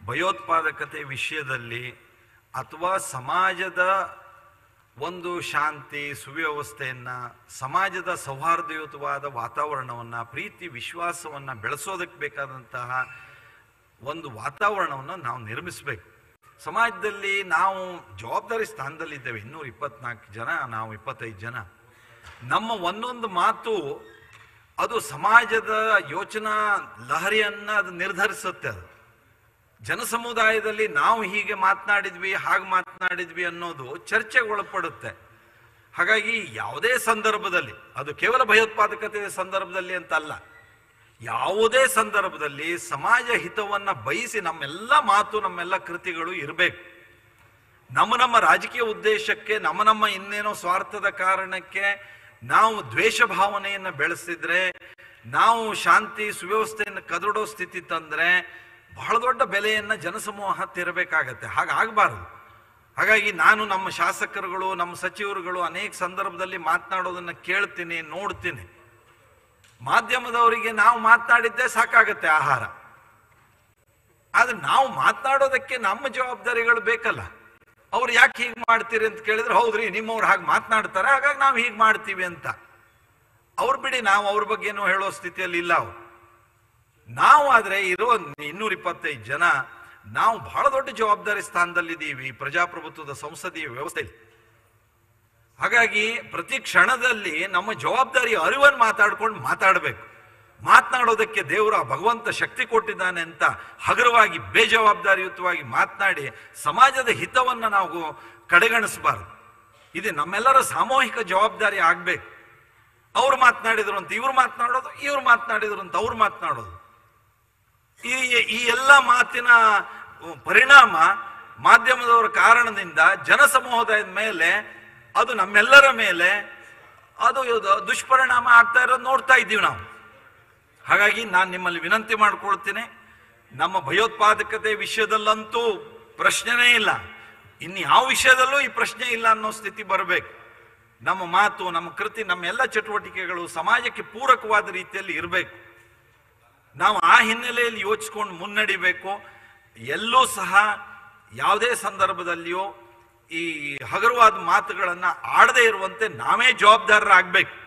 ಭಯೋತ್ಪಾದಕತೆ ವಿಷಯದಲ್ಲಿ ಅಥವಾ ಸಮಾಜದ ಒಂದು ಶಾಂತಿ ಸುವ್ಯವಸ್ಥೆಯನ್ನ ಸಮಾಜದ ಸೌಹಾರ್ದಯುತವಾದ ವಾತಾವರಣವನ್ನ ಪ್ರೀತಿ ವಿಶ್ವಾಸವನ್ನ ಬೆಳೆಸೋದಕ್ಕೆ ಬೇಕಾದಂತಹ ಒಂದು ವಾತಾವರಣವನ್ನು ನಾವು ನಿರ್ಮಿಸಬೇಕು ಸಮಾಜದಲ್ಲಿ ನಾವು ಜವಾಬ್ದಾರಿ ಸ್ಥಾನದಲ್ಲಿದ್ದೇವೆ ಇನ್ನೂರ ಇಪ್ಪತ್ನಾಲ್ಕು ಜನ ನಾವು ಇಪ್ಪತ್ತೈದು ಜನ ನಮ್ಮ ಒಂದೊಂದು ಮಾತು ಅದು ಸಮಾಜದ ಯೋಚನಾ ಲಹರಿಯನ್ನ ಅದು ನಿರ್ಧರಿಸುತ್ತೆ ಅದು ಜನಸಮುದಾಯದಲ್ಲಿ ನಾವು ಹೀಗೆ ಮಾತನಾಡಿದ್ವಿ ಹಾಗೆ ಮಾತನಾಡಿದ್ವಿ ಅನ್ನೋದು ಚರ್ಚೆಗೆ ಒಳಪಡುತ್ತೆ ಹಾಗಾಗಿ ಯಾವುದೇ ಸಂದರ್ಭದಲ್ಲಿ ಅದು ಕೇವಲ ಭಯೋತ್ಪಾದಕತೆ ಸಂದರ್ಭದಲ್ಲಿ ಅಂತಲ್ಲ ಯಾವುದೇ ಸಂದರ್ಭದಲ್ಲಿ ಸಮಾಜ ಹಿತವನ್ನ ಬಯಸಿ ನಮ್ಮೆಲ್ಲ ಮಾತು ನಮ್ಮೆಲ್ಲ ಕೃತಿಗಳು ಇರಬೇಕು ನಮ್ಮ ನಮ್ಮ ರಾಜಕೀಯ ಉದ್ದೇಶಕ್ಕೆ ನಮ್ಮ ನಮ್ಮ ಇನ್ನೇನೋ ಸ್ವಾರ್ಥದ ಕಾರಣಕ್ಕೆ ನಾವು ದ್ವೇಷ ಭಾವನೆಯನ್ನ ಬೆಳೆಸಿದ್ರೆ ನಾವು ಶಾಂತಿ ಸುವ್ಯವಸ್ಥೆಯನ್ನು ಕದಡೋ ಸ್ಥಿತಿ ತಂದ್ರೆ ಬಹಳ ದೊಡ್ಡ ಬೆಲೆಯನ್ನ ಜನಸಮೂಹ ತೆರಬೇಕಾಗತ್ತೆ ಹಾಗಾಗಬಾರದು ಹಾಗಾಗಿ ನಾನು ನಮ್ಮ ಶಾಸಕರುಗಳು ನಮ್ಮ ಸಚಿವರುಗಳು ಅನೇಕ ಸಂದರ್ಭದಲ್ಲಿ ಮಾತನಾಡೋದನ್ನ ಕೇಳ್ತೀನಿ ನೋಡ್ತೀನಿ ಮಾಧ್ಯಮದವರಿಗೆ ನಾವು ಮಾತನಾಡಿದ್ದೇ ಸಾಕಾಗತ್ತೆ ಆಹಾರ ಆದ್ರೆ ನಾವು ಮಾತನಾಡೋದಕ್ಕೆ ನಮ್ಮ ಜವಾಬ್ದಾರಿಗಳು ಬೇಕಲ್ಲ ಅವ್ರು ಯಾಕೆ ಹೀಗೆ ಮಾಡ್ತೀರಿ ಅಂತ ಕೇಳಿದ್ರೆ ಹೌದ್ರಿ ನಿಮ್ಮವ್ರು ಹಾಗೆ ಮಾತನಾಡ್ತಾರೆ ಹಾಗಾಗಿ ನಾವು ಹೀಗೆ ಮಾಡ್ತೀವಿ ಅಂತ ಅವ್ರು ಬಿಡಿ ನಾವು ಅವ್ರ ಬಗ್ಗೆ ಏನೋ ಹೇಳೋ ಸ್ಥಿತಿಯಲ್ಲಿ ಇಲ್ಲ ಅವ್ರು ನಾವು ಆದ್ರೆ ಇರೋ ಇನ್ನೂರ ಇಪ್ಪತ್ತೈದು ಜನ ನಾವು ಬಹಳ ದೊಡ್ಡ ಜವಾಬ್ದಾರಿ ಸ್ಥಾನದಲ್ಲಿದ್ದೀವಿ ಪ್ರಜಾಪ್ರಭುತ್ವದ ಸಂಸದೀಯ ವ್ಯವಸ್ಥೆಯಲ್ಲಿ ಹಾಗಾಗಿ ಪ್ರತಿ ಕ್ಷಣದಲ್ಲಿ ನಮ್ಮ ಜವಾಬ್ದಾರಿ ಅರಿವನ್ನು ಮಾತಾಡ್ಕೊಂಡು ಮಾತಾಡಬೇಕು ಮಾತನಾಡೋದಕ್ಕೆ ದೇವರು ಆ ಭಗವಂತ ಶಕ್ತಿ ಕೊಟ್ಟಿದ್ದಾನೆ ಅಂತ ಹಗುರವಾಗಿ ಬೇಜವಾಬ್ದಾರಿಯುತವಾಗಿ ಮಾತನಾಡಿ ಸಮಾಜದ ಹಿತವನ್ನ ನಾವು ಕಡೆಗಣಿಸಬಾರದು ಇದು ನಮ್ಮೆಲ್ಲರ ಸಾಮೂಹಿಕ ಜವಾಬ್ದಾರಿ ಆಗ್ಬೇಕು ಅವ್ರು ಮಾತನಾಡಿದ್ರು ಅಂತ ಇವ್ರು ಮಾತನಾಡೋದು ಇವ್ರು ಮಾತನಾಡಿದ್ರು ಅಂತ ಅವ್ರು ಮಾತನಾಡೋದು ಈ ಈ ಎಲ್ಲ ಮಾತಿನ ಪರಿಣಾಮ ಮಾಧ್ಯಮದವರ ಕಾರಣದಿಂದ ಜನಸಮೂಹದ ಮೇಲೆ ಅದು ನಮ್ಮೆಲ್ಲರ ಮೇಲೆ ಅದು ಇದು ದುಷ್ಪರಿಣಾಮ ಆಗ್ತಾ ಇರೋದು ನೋಡ್ತಾ ಇದ್ದೀವಿ ನಾವು ಹಾಗಾಗಿ ನಾನು ನಿಮ್ಮಲ್ಲಿ ವಿನಂತಿ ಮಾಡ್ಕೊಳ್ತೀನಿ ನಮ್ಮ ಭಯೋತ್ಪಾದಕತೆ ವಿಷಯದಲ್ಲಂತೂ ಪ್ರಶ್ನೆನೇ ಇಲ್ಲ ಇನ್ನು ಯಾವ ವಿಷಯದಲ್ಲೂ ಈ ಪ್ರಶ್ನೆ ಇಲ್ಲ ಅನ್ನೋ ಸ್ಥಿತಿ ಬರಬೇಕು ನಮ್ಮ ಮಾತು ನಮ್ಮ ಕೃತಿ ನಮ್ಮ ಎಲ್ಲ ಚಟುವಟಿಕೆಗಳು ಸಮಾಜಕ್ಕೆ ಪೂರಕವಾದ ರೀತಿಯಲ್ಲಿ ಇರಬೇಕು ನಾವು ಆ ಹಿನ್ನೆಲೆಯಲ್ಲಿ ಯೋಚಿಸ್ಕೊಂಡು ಮುನ್ನಡಿಬೇಕು ಎಲ್ಲೂ ಸಹ ಯಾವುದೇ ಸಂದರ್ಭದಲ್ಲಿಯೂ ಈ ಹಗುರವಾದ ಮಾತುಗಳನ್ನ ಆಡದೇ ಇರುವಂತೆ ನಾವೇ ಜವಾಬ್ದಾರರಾಗಬೇಕು